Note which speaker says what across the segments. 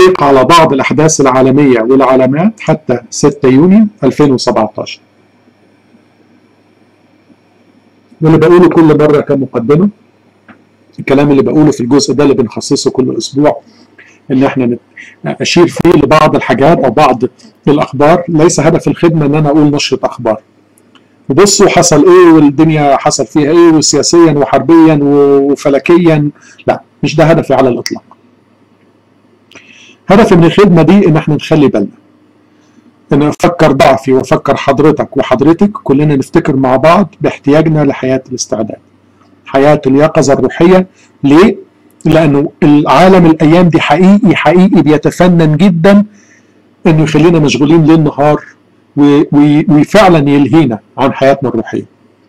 Speaker 1: تعليق على بعض الأحداث العالمية والعلامات حتى 6 يونيو 2017 واللي بقوله كل مرة كمقدمة الكلام اللي بقوله في الجزء ده اللي بنخصصه كل أسبوع إن إحنا أشير فيه لبعض الحاجات أو بعض الأخبار ليس هدف الخدمة إن أنا أقول نشرة أخبار وبصوا حصل إيه والدنيا حصل فيها إيه وسياسيا وحربيا وفلكيا لا مش ده هدفي على الإطلاق هدفي من الخدمة دي إن إحنا نخلي بالنا إن أفكر ضعفي وأفكر حضرتك وحضرتك كلنا نفتكر مع بعض باحتياجنا لحياة الاستعداد حياة اليقظة الروحية ليه؟ لأنه العالم الأيام دي حقيقي حقيقي بيتفنن جدا إنه يخلينا مشغولين ليل نهار وفعلا يلهينا عن حياتنا الروحية.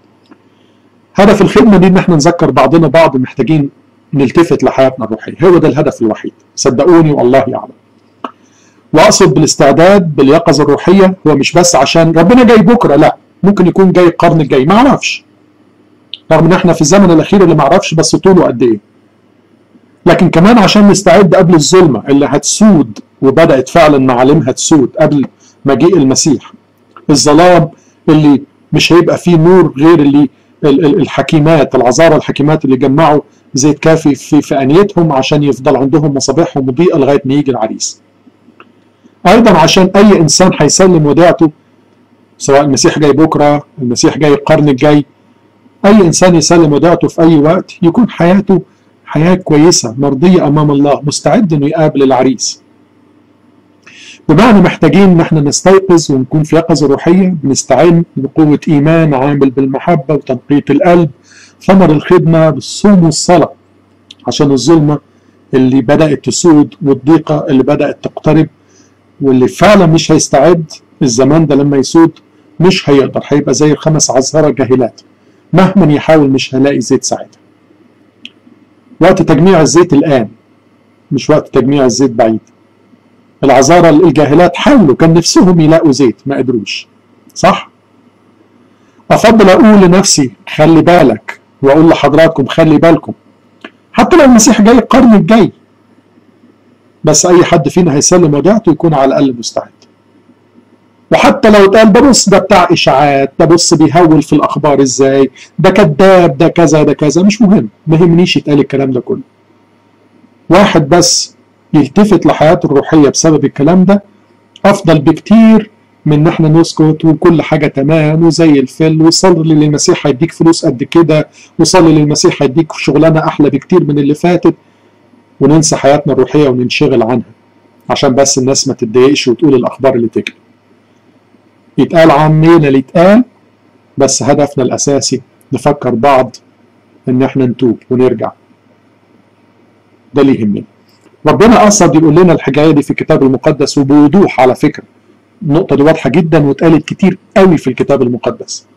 Speaker 1: هدف الخدمة دي إن احنا نذكر بعضنا بعض محتاجين نلتفت لحياتنا الروحية، هو ده الهدف الوحيد، صدقوني والله يعلم. وأقصد بالاستعداد باليقظة الروحية هو مش بس عشان ربنا جاي بكرة، لا، ممكن يكون جاي القرن الجاي، ما أعرفش. رغم إن احنا في الزمن الأخير اللي ما أعرفش بس طوله قد إيه. لكن كمان عشان نستعد قبل الظلمة اللي هتسود وبدأت فعلا معالمها تسود قبل مجيء المسيح الظلام اللي مش هيبقى فيه نور غير اللي الحكيمات العذارى الحكيمات اللي جمعوا زيت كافي في في انيتهم عشان يفضل عندهم مصابيحهم مضيئه لغايه ما يجي العريس. ايضا عشان اي انسان هيسلم وديعته سواء المسيح جاي بكره، المسيح جاي القرن الجاي اي انسان يسلم وديعته في اي وقت يكون حياته حياه كويسه مرضيه امام الله مستعد انه يقابل العريس. بمعنى محتاجين ان احنا نستيقظ ونكون في يقظه روحيه بنستعين بقوه ايمان عامل بالمحبه وتنقيه القلب ثمر الخدمه بالصوم والصلاه عشان الظلمه اللي بدات تسود والضيقه اللي بدات تقترب واللي فعلا مش هيستعد الزمان ده لما يسود مش هيقدر هيبقى زي الخمس عذارى جاهلات مهما يحاول مش هلاقي زيت ساعتها وقت تجميع الزيت الان مش وقت تجميع الزيت بعيد العذارى الجاهلات حاولوا كان نفسهم يلاقوا زيت ما قدروش صح افضل اقول لنفسي خلي بالك واقول لحضراتكم خلي بالكم حتى لو المسيح جاي القرن الجاي بس اي حد فينا هيسلم وديعته يكون على الاقل مستعد وحتى لو اتقال ده بص ده بتاع اشاعات ده بص بيهول في الاخبار ازاي ده كذاب ده كذا ده كذا مش مهم ما يهمنيش يتقال الكلام ده كله واحد بس يلتفت لحياته الروحيه بسبب الكلام ده افضل بكتير من ان احنا نسكت وكل حاجه تمام وزي الفل وصلي للمسيح هيديك فلوس قد كده وصلي للمسيح هيديك شغلانه احلى بكتير من اللي فاتت وننسى حياتنا الروحيه وننشغل عنها عشان بس الناس ما تتضايقش وتقول الاخبار اللي تجري يتقال عننا اللي يتقال بس هدفنا الاساسي نفكر بعض ان احنا نتوب ونرجع ده اللي يهمنا ربنا قصد يقول لنا الحكايه دي في الكتاب المقدس وبوضوح على فكره النقطه دي واضحه جدا واتقالت كتير قوي في الكتاب المقدس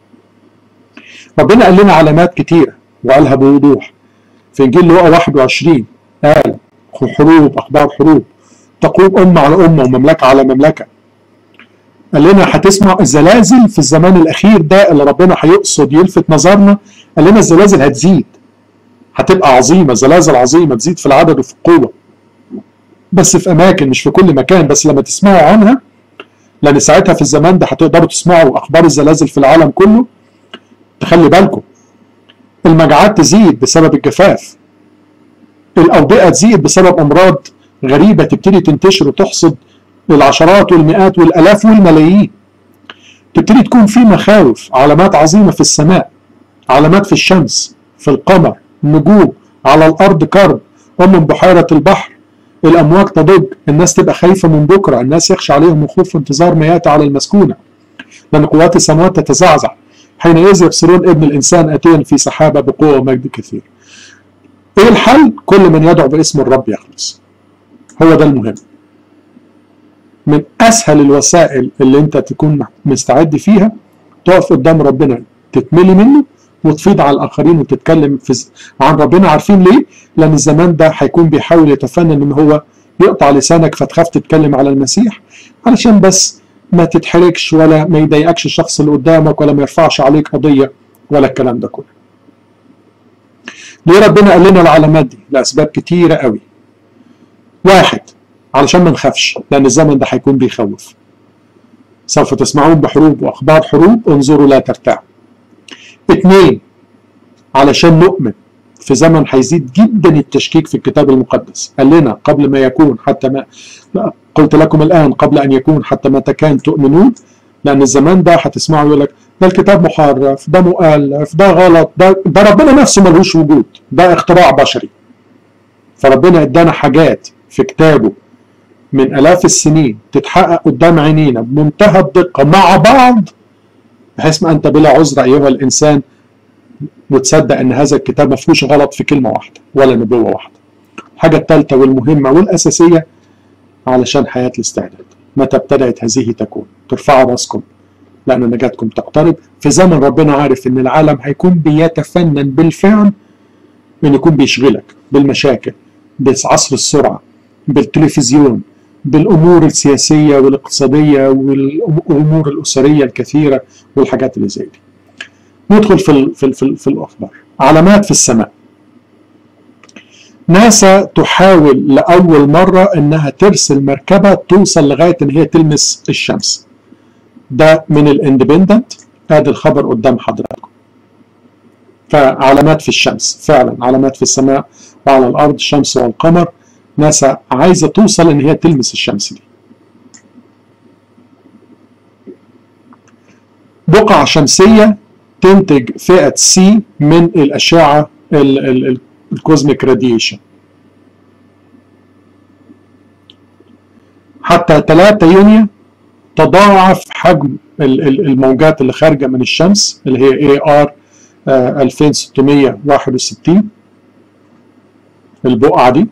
Speaker 1: ربنا قال لنا علامات كتيره وقالها بوضوح في انجيل لوقا 21 قال حروب اخبار حروب تقوم امه على امه ومملكه على مملكه قال لنا هتسمع الزلازل في الزمان الاخير ده اللي ربنا هيقصد يلفت نظرنا قال لنا الزلازل هتزيد هتبقى عظيمه زلازل عظيمه تزيد في العدد وفي القوه بس في اماكن مش في كل مكان بس لما تسمعوا عنها لان ساعتها في الزمان ده هتقدروا تسمعوا اخبار الزلازل في العالم كله تخلي بالكم المجاعات تزيد بسبب الجفاف الاوبئه تزيد بسبب امراض غريبه تبتدي تنتشر وتحصد العشرات والمئات والالاف والملايين تبتدي تكون في مخاوف علامات عظيمه في السماء علامات في الشمس في القمر نجوم على الارض كرب ومن بحيره البحر الامواج تضج الناس تبقى خايفه من بكره الناس يخشى عليهم الخوف في انتظار ما ياتي على المسكونه لان قوات السماوات تتزعزع حينئذ يبصرون ابن الانسان اتيا في سحابه بقوه ومجد كثير ايه الحل كل من يدعو باسم الرب يخلص هو ده المهم من اسهل الوسائل اللي انت تكون مستعد فيها تقف قدام ربنا تتملي منه وتفيض على الاخرين وتتكلم في عن ربنا عارفين ليه؟ لان الزمان ده هيكون بيحاول يتفنن ان هو يقطع لسانك فتخاف تتكلم على المسيح علشان بس ما تتحركش ولا ما يضايقكش الشخص اللي قدامك ولا ما يرفعش عليك قضيه ولا الكلام ده كله. ليه ربنا قال لنا العلامات دي؟ لاسباب كتيره قوي. واحد علشان ما نخافش لان الزمن ده هيكون بيخوف سوف تسمعون بحروب واخبار حروب انظروا لا ترتاعوا اثنين علشان نؤمن في زمن هيزيد جدا التشكيك في الكتاب المقدس قال لنا قبل ما يكون حتى ما قلت لكم الان قبل ان يكون حتى متى كان تؤمنون لان الزمان ده هتسمعوا يقول لك ده الكتاب محرف ده مؤلف ده غلط ده, ده ربنا نفسه ملوش وجود ده اختراع بشري فربنا ادانا حاجات في كتابه من الاف السنين تتحقق قدام عينينا بمنتهى الدقه مع بعض بحيث ما انت بلا عذر ايها الانسان وتصدق ان هذا الكتاب ما فيهوش غلط في كلمه واحده ولا نبوه واحده. الحاجه الثالثه والمهمه والاساسيه علشان حياه الاستعداد. متى ابتدأت هذه تكون؟ ترفعوا راسكم لان نجاتكم تقترب في زمن ربنا عارف ان العالم هيكون بيتفنن بالفعل ان يكون بيشغلك بالمشاكل بعصر السرعه بالتلفزيون بالامور السياسيه والاقتصاديه والامور الاسريه الكثيره والحاجات اللي زي دي. ندخل في ال في ال في, ال في الاخبار. علامات في السماء. ناسا تحاول لاول مره انها ترسل مركبه توصل لغايه ان هي تلمس الشمس. ده من الاندبندنت ادي الخبر قدام حضراتكم. فعلامات في الشمس فعلا علامات في السماء وعلى الارض الشمس والقمر ناسا عايزه توصل ان هي تلمس الشمس دي بقعة شمسية تنتج فئة سي من الأشعة الكوزميك راديشن حتى 3 يونيو تضاعف حجم الموجات اللي خارجة من الشمس اللي هي AR 2661 البقعة دي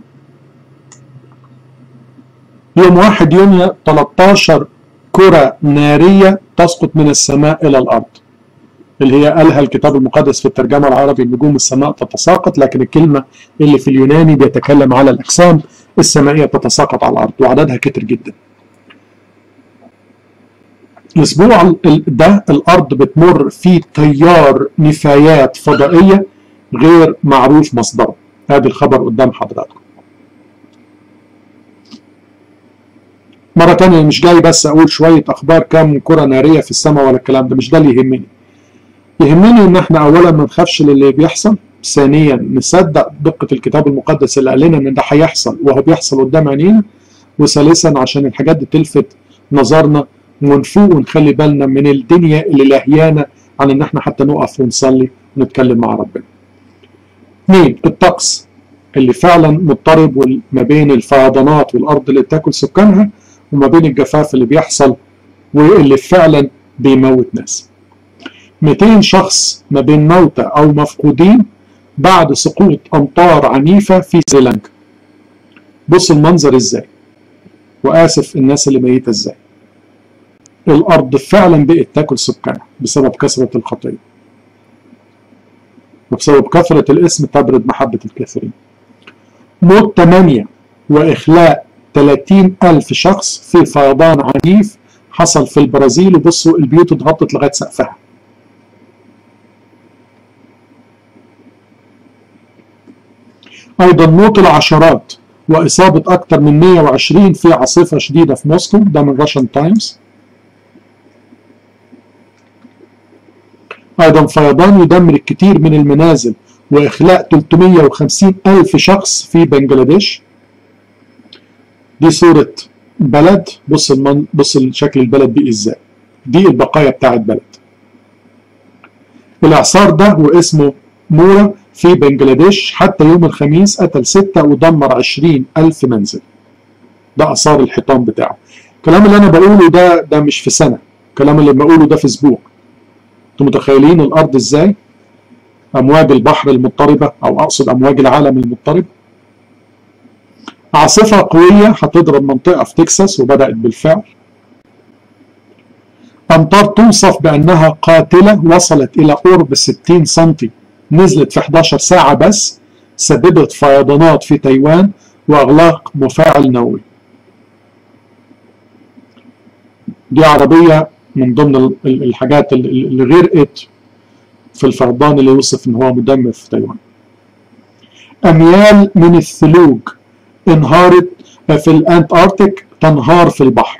Speaker 1: يوم 1 يونيو 13 كرة نارية تسقط من السماء إلى الأرض اللي هي قالها الكتاب المقدس في الترجمة العربي نجوم السماء تتساقط لكن الكلمة اللي في اليوناني بيتكلم على الأجسام السمائية تتساقط على الأرض وعددها كتر جدا الأسبوع ده الأرض بتمر في تيار نفايات فضائية غير معروف مصدره هذا الخبر قدام حضراتكم مرة تانية مش جاي بس أقول شوية أخبار كام كرة نارية في السماء ولا الكلام ده مش ده اللي يهمني يهمني إن إحنا أولا ما نخافش للي بيحصل ثانيا نصدق دقة الكتاب المقدس اللي قال لنا إن ده هيحصل وهو بيحصل قدام عينينا وثالثا عشان الحاجات دي تلفت نظرنا ونفوق ونخلي بالنا من الدنيا اللي لهيانا عن إن إحنا حتى نقف ونصلي ونتكلم مع ربنا. اثنين الطقس اللي فعلا مضطرب ما بين الفيضانات والأرض اللي بتاكل سكانها وما بين الجفاف اللي بيحصل واللي فعلا بيموت ناس 200 شخص ما بين موتى أو مفقودين بعد سقوط أمطار عنيفة في سريلانكا بص المنظر ازاي وآسف الناس اللي ميتة ازاي الأرض فعلا بقت تاكل سكانها بسبب كثرة الخطية وبسبب كثرة الاسم تبرد محبة الكثيرين موت 8 وإخلاء 30 ألف شخص في فيضان عنيف حصل في البرازيل وبصوا البيوت اتغطت لغاية سقفها أيضا موت العشرات وإصابة أكثر من 120 في عاصفة شديدة في موسكو ده من راشن تايمز أيضا فيضان يدمر الكثير من المنازل وإخلاء 350 ألف شخص في بنجلاديش دي صورة بلد بص المن... بص شكل البلد دي ازاي دي البقايا بتاعت بلد الإعصار ده واسمه مورا في بنجلاديش حتى يوم الخميس قتل ستة ودمر عشرين ألف منزل ده آثار الحيطان بتاعه الكلام اللي أنا بقوله ده ده مش في سنة الكلام اللي بقوله ده في أسبوع انتوا متخيلين الأرض إزاي أمواج البحر المضطربة أو أقصد أمواج العالم المضطرب عاصفة قوية هتضرب منطقة في تكساس وبدأت بالفعل أمطار توصف بأنها قاتلة وصلت إلى قرب 60 سنتي نزلت في 11 ساعة بس سببت فيضانات في تايوان وإغلاق مفاعل نووي دي عربية من ضمن الحاجات اللي غرقت في الفيضان اللي يوصف ان هو مدمر في تايوان اميال من الثلوج انهارت في الأنتاركتيك تنهار في البحر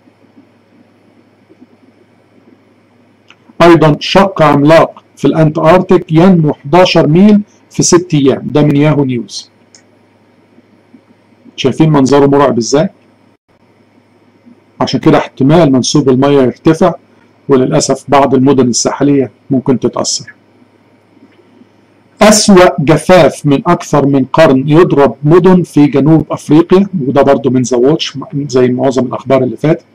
Speaker 1: أيضا شق عملاق في الأنتاركتيك ينمو 11 ميل في 6 أيام ده من ياهو نيوز شايفين منظره مرعب ازاي؟ عشان كده احتمال منسوب المية يرتفع وللأسف بعض المدن الساحلية ممكن تتأثر أسوأ جفاف من أكثر من قرن يضرب مدن في جنوب أفريقيا وده برضو من زواتش زي معظم الأخبار اللي فاتت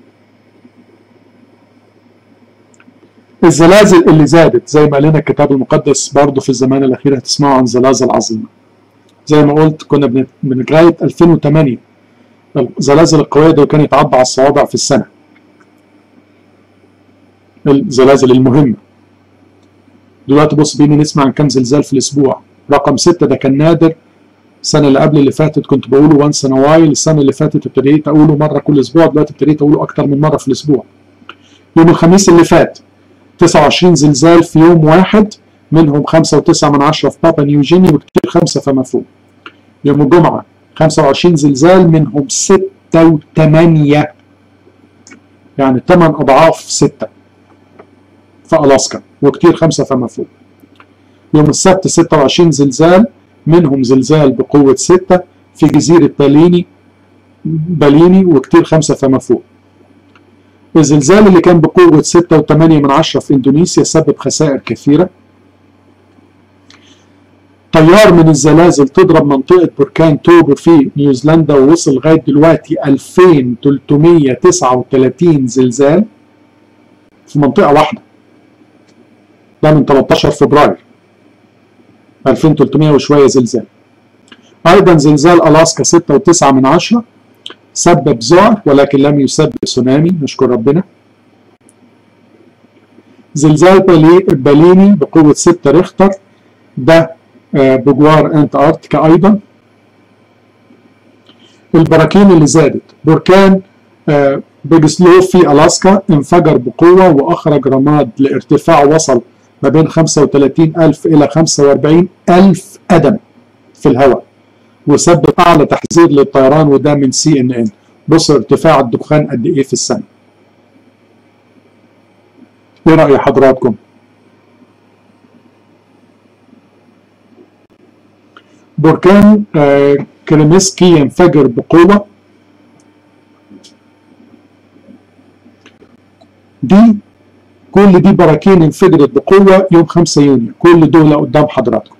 Speaker 1: الزلازل اللي زادت زي ما لنا الكتاب المقدس برضو في الزمان الأخير هتسمعوا عن زلازل عظيمة زي ما قلت كنا من لغاية 2008 الزلازل القوية دي كانت تعدى على الصوابع في السنة الزلازل المهمة دلوقتي بص بينا نسمع عن كم زلزال في الأسبوع رقم ستة ده كان نادر السنة اللي قبل اللي فاتت كنت بقوله وانس ان وايل السنة اللي فاتت ابتديت أقوله مرة كل أسبوع دلوقتي ابتديت أقوله أكتر من مرة في الأسبوع يوم الخميس اللي فات 29 زلزال في يوم واحد منهم 5 و9 من عشرة في بابا نيوجيني وكتير خمسة فما فوق يوم الجمعة 25 زلزال منهم 6 و8 يعني 8 أضعاف 6 في ألاسكا وكتير خمسة فما فوق يوم السبت 26 زلزال منهم زلزال بقوة 6 في جزيرة باليني باليني وكتير خمسة فما فوق الزلزال اللي كان بقوة 6 و8 من عشرة في إندونيسيا سبب خسائر كثيرة طيار من الزلازل تضرب منطقة بركان توبو في نيوزيلندا ووصل لغاية دلوقتي 2339 زلزال في منطقة واحدة ده من 13 فبراير 2300 وشوية زلزال أيضا زلزال ألاسكا 6 و9 من عشرة سبب ذعر ولكن لم يسبب تسونامي نشكر ربنا زلزال باليني بقوة 6 ريختر ده بجوار انتاركتيكا ايضا البراكين اللي زادت بركان بيج سلو في الاسكا انفجر بقوه واخرج رماد لارتفاع وصل ما بين 35 ألف إلى 45 ألف قدم في الهواء وسبب أعلى تحذير للطيران وده من سي إن إن بص ارتفاع الدخان قد إيه في السنة إيه رأي حضراتكم؟ بركان آه كريمسكي ينفجر بقوة دي كل دي براكين انفجرت بقوة يوم 5 يونيو كل دول قدام حضراتكم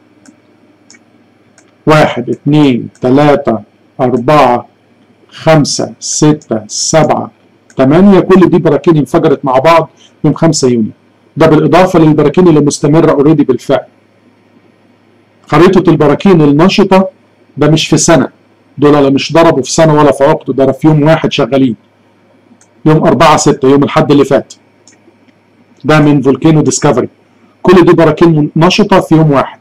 Speaker 1: واحد اتنين تلاتة أربعة خمسة ستة سبعة تمانية كل دي براكين انفجرت مع بعض يوم 5 يونيو ده بالإضافة للبراكين اللي مستمرة اوريدي بالفعل خريطة البراكين النشطة ده مش في سنة دول مش ضربوا في سنة ولا في عقد ده في يوم واحد شغالين يوم 4 6 يوم الحد اللي فات ده من فولكانو ديسكفري كل دي براكين نشطة في يوم واحد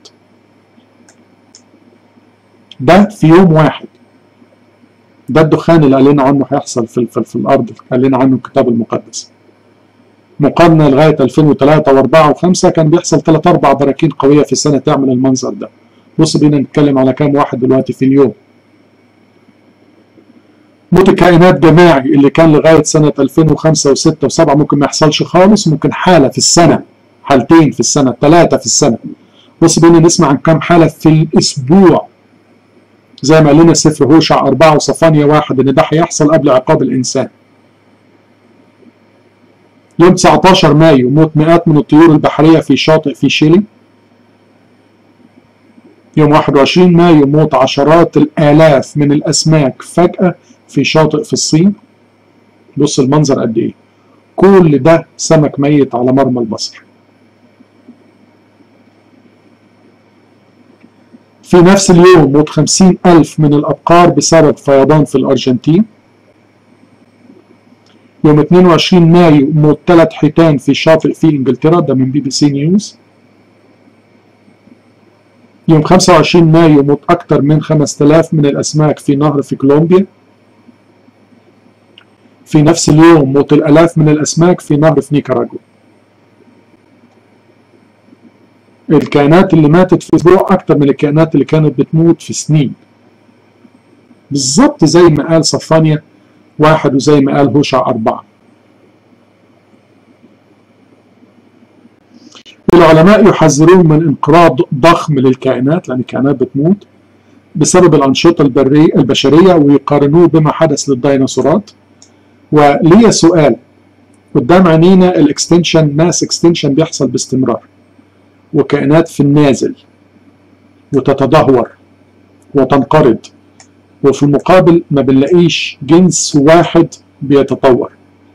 Speaker 1: ده في يوم واحد ده الدخان اللي قال لنا عنه هيحصل في, في, في الأرض قال لنا عنه الكتاب المقدس مقارنة لغاية 2003 و4 و5 كان بيحصل 3 4 براكين قوية في السنة تعمل المنظر ده بص بينا نتكلم على كام واحد دلوقتي في اليوم موت الكائنات جماعي اللي كان لغاية سنة 2005 و6 و7 ممكن ما يحصلش خالص ممكن حالة في السنة حالتين في السنة ثلاثة في السنة بص بينا نسمع عن كام حالة في الأسبوع زي ما لنا سفر هوشع أربعة وصفانيا واحد إن ده هيحصل قبل عقاب الإنسان يوم 19 مايو موت مئات من الطيور البحرية في شاطئ في شيلي يوم 21 مايو موت عشرات الآلاف من الأسماك فجأة في شاطئ في الصين بص المنظر قد إيه كل ده سمك ميت على مرمى البصر في نفس اليوم موت 50 ألف من الأبقار بسبب فيضان في الأرجنتين يوم 22 مايو موت ثلاث حيتان في شاطئ في إنجلترا ده من بي بي سي نيوز يوم 25 مايو موت أكثر من 5000 من الأسماك في نهر في كولومبيا في نفس اليوم موت الآلاف من الأسماك في نهر في نيكاراغوا الكائنات اللي ماتت في أسبوع أكثر من الكائنات اللي كانت بتموت في سنين بالظبط زي ما قال صفانيا واحد وزي ما قال هوشع أربعة العلماء يحذرون من انقراض ضخم للكائنات لأن الكائنات بتموت بسبب الأنشطة البرية البشرية ويقارنوه بما حدث للديناصورات وليا سؤال قدام عينينا الاكستنشن ماس اكستنشن بيحصل باستمرار وكائنات في النازل وتتدهور وتنقرض وفي المقابل ما بنلاقيش جنس واحد بيتطور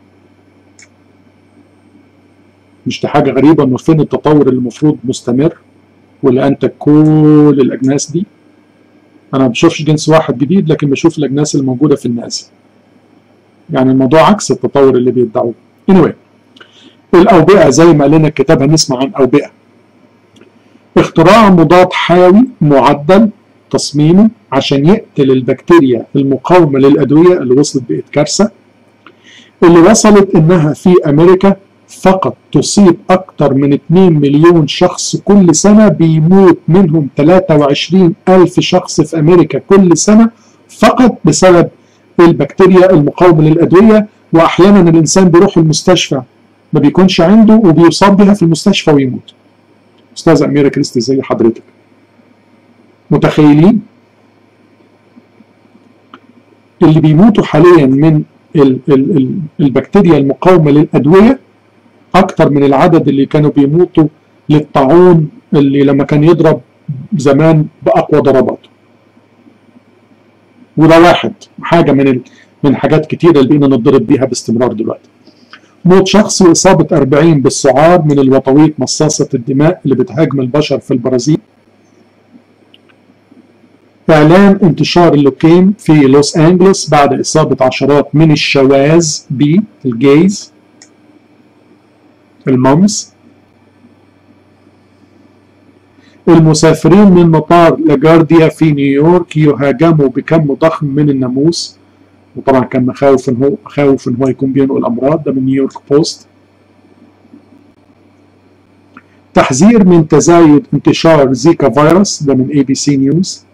Speaker 1: مش دي حاجة غريبة انه فين التطور اللي المفروض مستمر واللي انتج كل الاجناس دي انا ما بشوفش جنس واحد جديد لكن بشوف الاجناس الموجودة في النازل يعني الموضوع عكس التطور اللي بيدعوه anyway الأوبئة زي ما لنا الكتاب هنسمع عن أوبئة اختراع مضاد حيوي معدل تصميمه عشان يقتل البكتيريا المقاومة للأدوية اللي وصلت بقت كارثة اللي وصلت إنها في أمريكا فقط تصيب أكثر من 2 مليون شخص كل سنة بيموت منهم 23 ألف شخص في أمريكا كل سنة فقط بسبب البكتيريا المقاومة للأدوية وأحيانا الإنسان بيروح المستشفى ما بيكونش عنده وبيصاب بها في المستشفى ويموت أستاذة أميرة كريستي زي حضرتك متخيلين اللي بيموتوا حاليا من ال ال ال البكتيريا المقاومة للأدوية أكتر من العدد اللي كانوا بيموتوا للطاعون اللي لما كان يضرب زمان بأقوى ضرباته وده واحد حاجة من ال... من حاجات كتيرة اللي بقينا نضرب بيها باستمرار دلوقتي موت شخص وإصابة 40 بالسعار من الوطويط مصاصة الدماء اللي بتهاجم البشر في البرازيل إعلان انتشار اللوكيم في لوس أنجلوس بعد إصابة عشرات من الشواذ بالجيز المومس المسافرين من مطار لاجارديا في نيويورك يهاجموا بكم ضخم من الناموس وطبعا كان مخاوف ان هو مخاوف ان هو يكون بينقل امراض ده من نيويورك بوست تحذير من تزايد انتشار زيكا فيروس ده من اي بي سي نيوز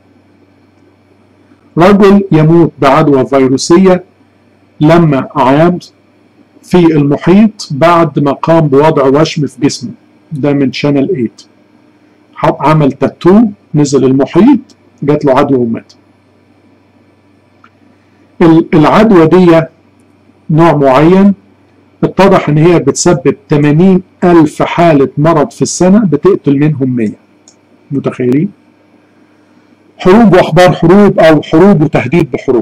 Speaker 1: رجل يموت بعدوى فيروسية لما عام في المحيط بعد ما قام بوضع وشم في جسمه ده من شانل 8 عمل تاتو نزل المحيط جات له عدوى ومات العدوى دي نوع معين اتضح ان هي بتسبب 80 ألف حالة مرض في السنة بتقتل منهم 100 متخيلين؟ حروب واخبار حروب او حروب وتهديد بحروب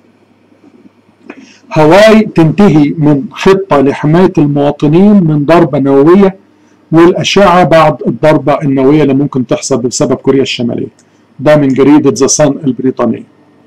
Speaker 1: هاواي تنتهي من خطة لحماية المواطنين من ضربة نووية والأشعة بعد الضربة النووية اللي ممكن تحصل بسبب كوريا الشمالية ده من جريدة ذا صن البريطانية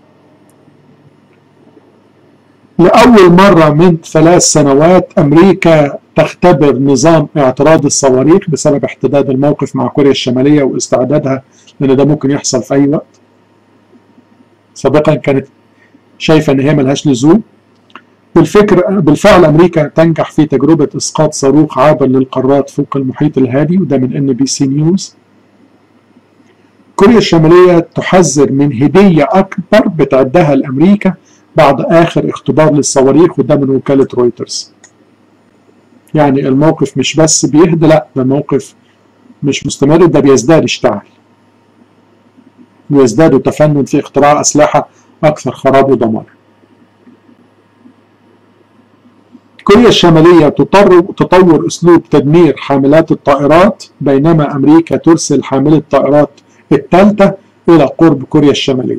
Speaker 1: لأول مرة من ثلاث سنوات أمريكا تختبر نظام اعتراض الصواريخ بسبب احتداد الموقف مع كوريا الشمالية واستعدادها لأن ده ممكن يحصل في أي وقت سابقا كانت شايفة إن هي ملهاش لزوم بالفكر بالفعل أمريكا تنجح في تجربة إسقاط صاروخ عابر للقارات فوق المحيط الهادي وده من ان بي سي نيوز كوريا الشمالية تحذر من هدية أكبر بتعدها لأمريكا بعد آخر اختبار للصواريخ وده من وكالة رويترز يعني الموقف مش بس بيهدى لا ده الموقف مش مستمر ده بيزداد اشتعال ويزداد تفنن في اختراع أسلحة أكثر خراب ودمار كوريا الشمالية تطور أسلوب تدمير حاملات الطائرات بينما أمريكا ترسل حاملة الطائرات الثالثة إلى قرب كوريا الشمالية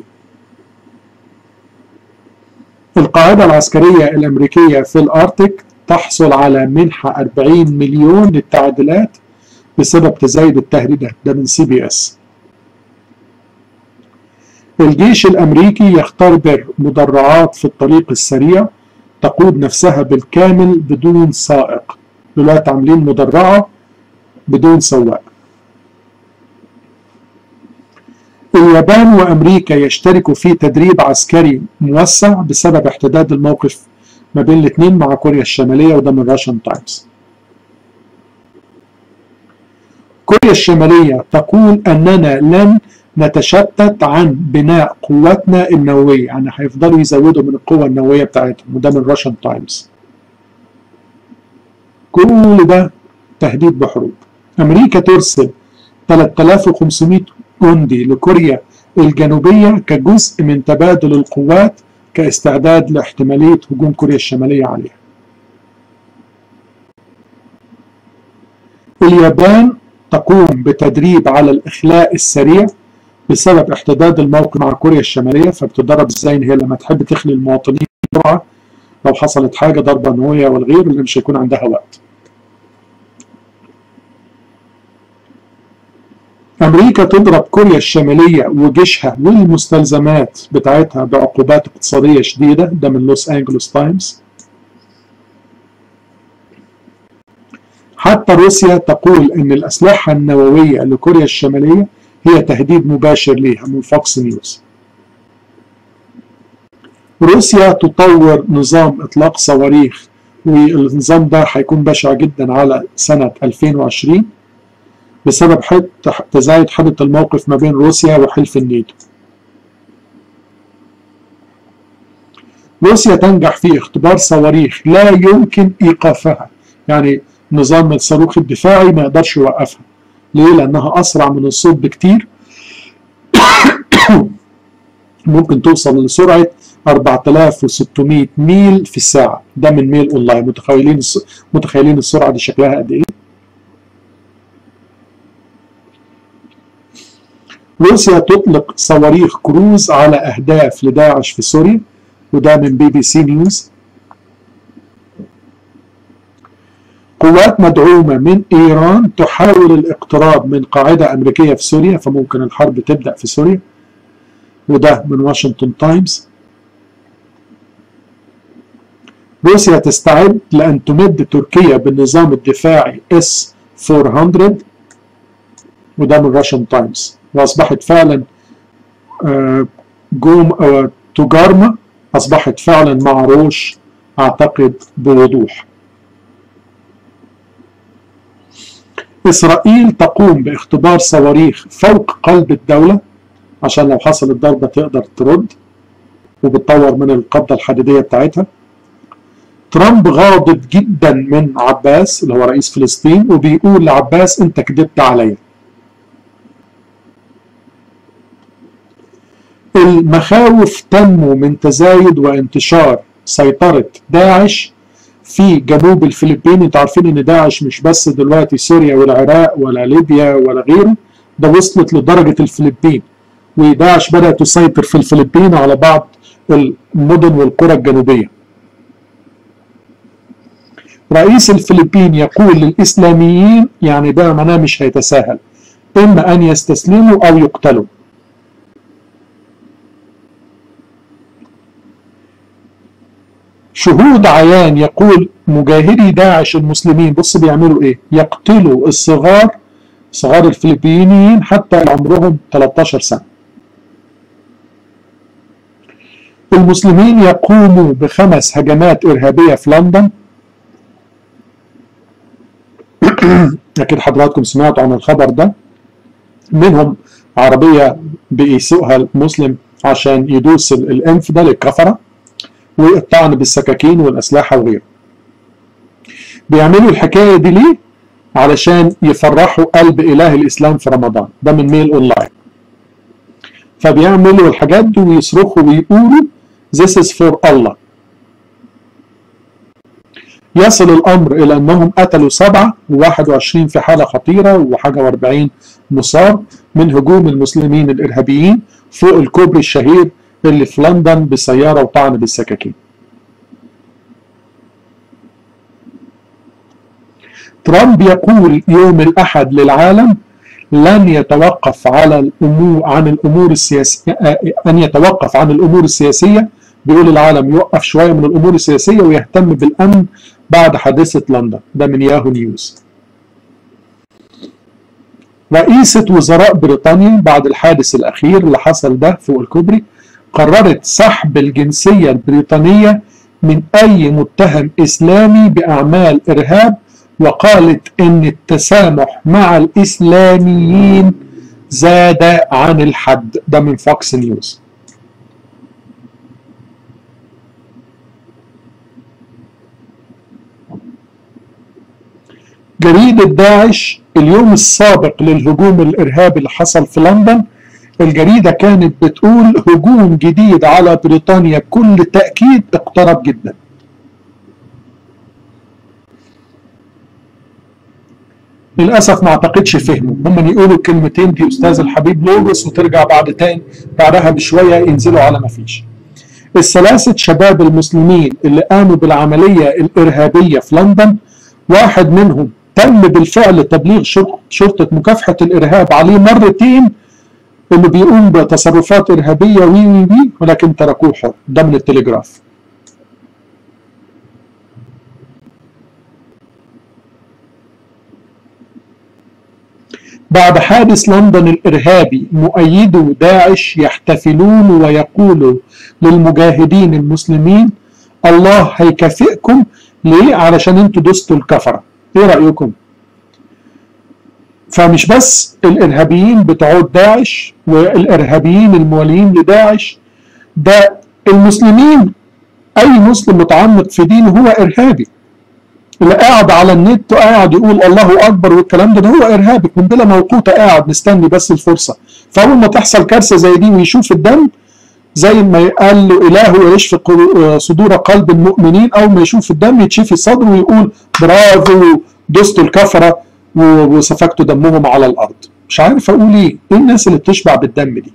Speaker 1: القاعدة العسكرية الأمريكية في الأرتك تحصل على منحة 40 مليون للتعديلات بسبب تزايد التهديدات ده من سي بي اس الجيش الأمريكي يختبر مدرعات في الطريق السريع تقود نفسها بالكامل بدون سائق دلوقتي عاملين مدرعة بدون سواق اليابان وأمريكا يشتركوا في تدريب عسكري موسع بسبب احتداد الموقف ما بين الاثنين مع كوريا الشمالية وده من راشن تايمز كوريا الشمالية تقول أننا لن نتشتت عن بناء قواتنا النووية يعني هيفضلوا يزودوا من القوة النووية بتاعتهم وده من راشن تايمز كل ده تهديد بحروب أمريكا ترسل 3500 جندي لكوريا الجنوبية كجزء من تبادل القوات كاستعداد لاحتمالية هجوم كوريا الشمالية عليها اليابان تقوم بتدريب على الإخلاء السريع بسبب احتداد الموقع مع كوريا الشمالية فبتدرب ازاي ان هي لما تحب تخلي المواطنين بسرعة لو حصلت حاجة ضربة نووية والغير اللي مش هيكون عندها وقت أمريكا تضرب كوريا الشمالية وجيشها والمستلزمات بتاعتها بعقوبات اقتصادية شديدة ده من لوس أنجلوس تايمز حتى روسيا تقول أن الأسلحة النووية لكوريا الشمالية هي تهديد مباشر ليها من فوكس نيوز روسيا تطور نظام إطلاق صواريخ والنظام ده هيكون بشع جدا على سنة 2020 بسبب حد تزايد حدة الموقف ما بين روسيا وحلف الناتو روسيا تنجح في اختبار صواريخ لا يمكن ايقافها يعني نظام الصاروخ الدفاعي ما يقدرش يوقفها ليه لانها اسرع من الصوت بكتير ممكن توصل لسرعه 4600 ميل في الساعه ده من ميل اونلاين متخيلين متخيلين السرعه دي شكلها قد ايه روسيا تطلق صواريخ كروز على أهداف لداعش في سوريا وده من بي بي سي نيوز قوات مدعومة من إيران تحاول الاقتراب من قاعدة أمريكية في سوريا فممكن الحرب تبدأ في سوريا وده من واشنطن تايمز روسيا تستعد لأن تمد تركيا بالنظام الدفاعي اس 400 وده من راشن تايمز واصبحت فعلا جوم تجارما اصبحت فعلا مع روش اعتقد بوضوح اسرائيل تقوم باختبار صواريخ فوق قلب الدوله عشان لو حصلت ضربه تقدر ترد وبتطور من القبضه الحديديه بتاعتها ترامب غاضب جدا من عباس اللي هو رئيس فلسطين وبيقول لعباس انت كذبت عليا المخاوف تنمو من تزايد وانتشار سيطرة داعش في جنوب الفلبين انتوا عارفين ان داعش مش بس دلوقتي سوريا والعراق ولا ليبيا ولا غيره ده وصلت لدرجة الفلبين وداعش بدأت تسيطر في الفلبين على بعض المدن والقرى الجنوبية رئيس الفلبين يقول للإسلاميين يعني ده معناه مش هيتساهل إما أن يستسلموا أو يقتلوا شهود عيان يقول مجاهدي داعش المسلمين بص بيعملوا ايه يقتلوا الصغار صغار الفلبينيين حتى عمرهم 13 سنة المسلمين يقوموا بخمس هجمات إرهابية في لندن أكيد حضراتكم سمعتوا عن الخبر ده منهم عربية بيسوقها المسلم عشان يدوس الانف ده للكفره والطعن بالسكاكين والأسلحة وغيره بيعملوا الحكاية دي ليه؟ علشان يفرحوا قلب إله الإسلام في رمضان ده من ميل أونلاين فبيعملوا الحاجات دي ويصرخوا ويقولوا This is for Allah يصل الأمر إلى أنهم قتلوا سبعة و21 في حالة خطيرة وحاجة و40 مصاب من هجوم المسلمين الإرهابيين فوق الكوبري الشهير اللي في لندن بسيارة وطعن بالسكاكين ترامب يقول يوم الأحد للعالم لن يتوقف على الأمور عن الأمور السياسية أن يتوقف عن الأمور السياسية بيقول العالم يوقف شوية من الأمور السياسية ويهتم بالأمن بعد حادثة لندن ده من ياهو نيوز رئيسة وزراء بريطانيا بعد الحادث الأخير اللي حصل ده فوق الكوبري قررت سحب الجنسية البريطانية من أي متهم إسلامي بأعمال إرهاب وقالت إن التسامح مع الإسلاميين زاد عن الحد ده من فوكس نيوز جريدة داعش اليوم السابق للهجوم الإرهابي اللي حصل في لندن الجريدة كانت بتقول هجوم جديد على بريطانيا بكل تأكيد اقترب جدا للأسف ما أعتقدش فهموا هم يقولوا الكلمتين دي أستاذ الحبيب لوجس وترجع بعد تاني بعدها بشوية ينزلوا على ما فيش الثلاثة شباب المسلمين اللي قاموا بالعملية الإرهابية في لندن واحد منهم تم بالفعل تبليغ شرطة مكافحة الإرهاب عليه مرتين انه بيقوم بتصرفات ارهابيه وي وي وي ولكن تركوه حر ده من التلجراف بعد حادث لندن الارهابي مؤيدو داعش يحتفلون ويقولوا للمجاهدين المسلمين الله هيكافئكم ليه علشان انتوا دوستوا الكفره ايه رايكم فمش بس الارهابيين بتوع داعش والارهابيين الموالين لداعش ده المسلمين اي مسلم متعمق في دينه هو ارهابي اللي قاعد على النت وقاعد يقول الله اكبر والكلام ده, ده هو ارهابي قنبله موقوته قاعد مستني بس الفرصه فاول ما تحصل كارثه زي دي ويشوف الدم زي ما قال له اله ويشفق صدور قلب المؤمنين اول ما يشوف الدم يتشفي صدره ويقول برافو دوستوا الكفره وسفكتوا دمهم على الارض مش عارف اقول ايه ايه الناس اللي بتشبع بالدم دي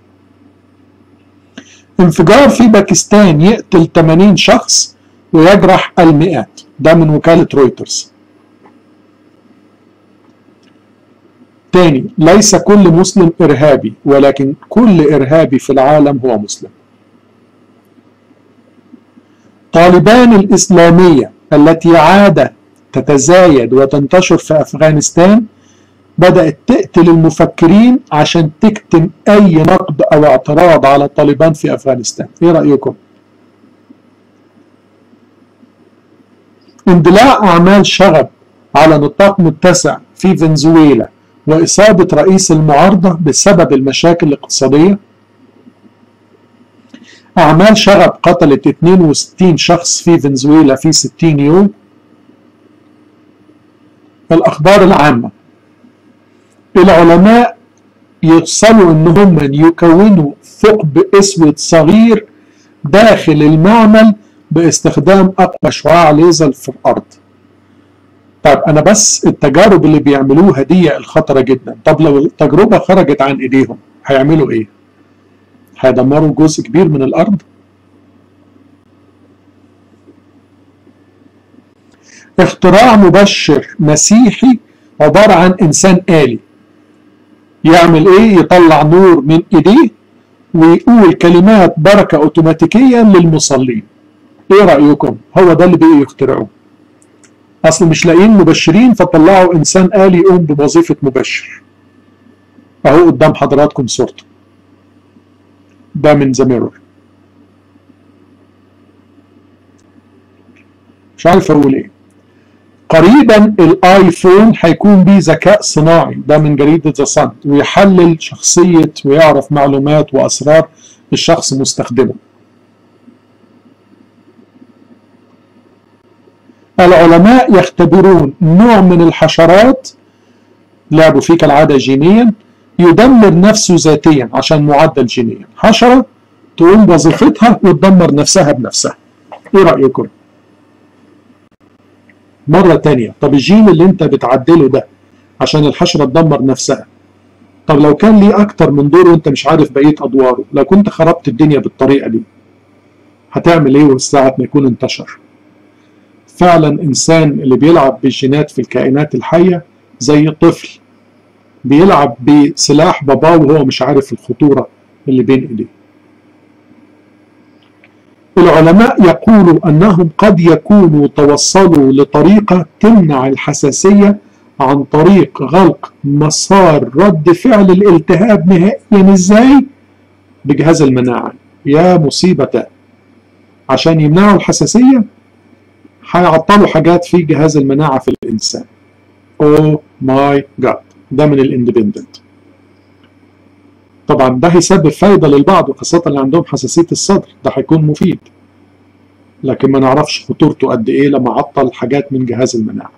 Speaker 1: انفجار في باكستان يقتل 80 شخص ويجرح المئات ده من وكالة رويترز تاني ليس كل مسلم إرهابي ولكن كل إرهابي في العالم هو مسلم طالبان الإسلامية التي عادت تتزايد وتنتشر في أفغانستان بدأت تقتل المفكرين عشان تكتم أي نقد أو اعتراض على الطالبان في أفغانستان إيه رأيكم؟ اندلاع أعمال شغب على نطاق متسع في فنزويلا وإصابة رئيس المعارضة بسبب المشاكل الاقتصادية أعمال شغب قتلت 62 شخص في فنزويلا في 60 يوم الأخبار العامة العلماء يوصلوا ان هم يكونوا ثقب اسود صغير داخل المعمل باستخدام اقوى شعاع ليزر في الارض طيب انا بس التجارب اللي بيعملوها دي الخطرة جدا طب لو التجربة خرجت عن ايديهم هيعملوا ايه هيدمروا جزء كبير من الارض اختراع مبشر مسيحي عبارة عن إنسان آلي يعمل إيه يطلع نور من إيديه ويقول كلمات بركة أوتوماتيكيا للمصلين إيه رأيكم هو ده اللي بقي يخترعوه أصل مش لاقيين مبشرين فطلعوا إنسان آلي يقوم بوظيفة مبشر أهو قدام حضراتكم صورته ده من ذا ميرور مش عارف أقول إيه قريبا الايفون هيكون بيه ذكاء صناعي ده من جريدة ذا صن ويحلل شخصية ويعرف معلومات وأسرار الشخص مستخدمه العلماء يختبرون نوع من الحشرات لعبوا فيه كالعادة جينيا يدمر نفسه ذاتيا عشان معدل جينيا حشرة تقوم بوظيفتها وتدمر نفسها بنفسها ايه رأيكم؟ مرة تانية طب الجين اللي انت بتعدله ده عشان الحشرة تدمر نفسها طب لو كان ليه أكتر من دور وانت مش عارف بقية أدواره لو كنت خربت الدنيا بالطريقة دي هتعمل ايه ساعة ما يكون انتشر فعلا إنسان اللي بيلعب بالجينات في الكائنات الحية زي طفل بيلعب بسلاح باباه وهو مش عارف الخطورة اللي بين ايديه العلماء يقولوا أنهم قد يكونوا توصلوا لطريقة تمنع الحساسية عن طريق غلق مسار رد فعل الالتهاب نهائيا ازاي؟ بجهاز المناعة يا مصيبة عشان يمنعوا الحساسية هيعطلوا حاجات في جهاز المناعة في الإنسان. أوه ماي جاد ده من الاندبندنت. طبعا ده هيسبب فايده للبعض وخاصه اللي عندهم حساسيه الصدر ده هيكون مفيد لكن ما نعرفش خطورته قد ايه لما عطل حاجات من جهاز المناعه